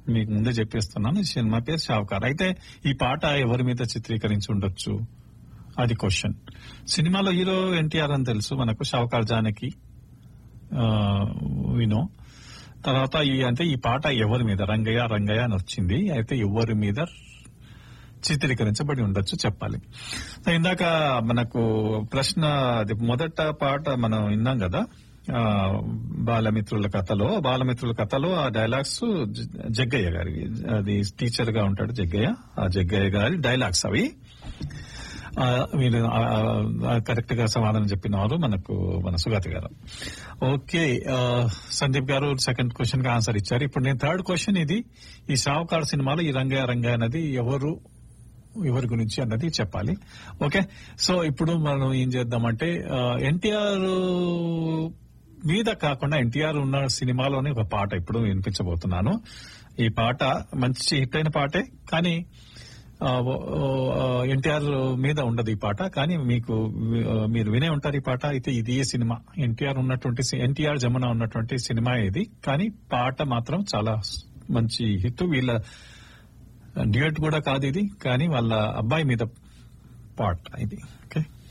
మీకు ముందే చెప్పేస్తున్నాను ఈ సినిమా పేరు షావుకార్ అయితే ఈ పాట ఎవరి మీద చిత్రీకరించి ఉండొచ్చు అది క్వశ్చన్ సినిమాలో హీరో ఎన్టీఆర్ అని తెలుసు మనకు షావుకార్ జానకి వినో తర్వాత ఈ అంటే ఈ పాట ఎవరి మీద రంగయ్య రంగయ్య అని వచ్చింది అయితే ఎవరి మీద చిత్రీకరించబడి ఉండొచ్చు చెప్పాలి సో ఇందాక మనకు ప్రశ్న అది మొదట పాట మనం విన్నాం కదా ఆ, బాలమిత్రుల కథలో బాలమిత్రుల కథలో ఆ డైలాగ్స్ జ- జగ్గయ్య గారి అది టీచర్ గా ఉంటాడు జగ్గయ్య ఆ జగ్గయ్య గారి డైలాగ్స్ అవి ఆ, మీరు కరెక్ట్ గా సమాధానం చెప్పిన వారు మనకు మన సుగతి గారు ఓకే ఆ, సందీప్ గారు సెకండ్ క్వశ్చన్ కి ఆన్సర్ ఇచ్చారు ఇప్పుడు నేను థర్డ్ క్వశ్చన్ ఇది ఈ షావుకార్ సినిమాలో ఈ రంగయ్య రంగయ్య అనేది ఎవరు ఎవరి గురించి అన్నది చెప్పాలి ఓకే సో ఇప్పుడు మనం ఏం చేద్దామంటే ఎన్టీఆర్ మీద కాకుండా ఎన్టీఆర్ ఉన్న సినిమాలోనే ఒక పాట ఇప్పుడు వినిపించబోతున్నాను ఈ పాట మంచి హిట్ అయిన పాటే కానీ ఎన్టీఆర్ మీద ఉండదు ఈ పాట కానీ మీకు ఆ, మీరు వినే ఉంటారు ఈ పాట అయితే ఇది ఏ సినిమా ఎన్టీఆర్ ఉన్నటువంటి ఎన్టీఆర్ జమున ఉన్నటువంటి సినిమా ఇది కానీ పాట మాత్రం చాలా మంచి హిట్ వీళ్ళ డ్యూయట్ కూడా కాదు ఇది కానీ వాళ్ళ అబ్బాయి మీద పాట ఇది ఓకే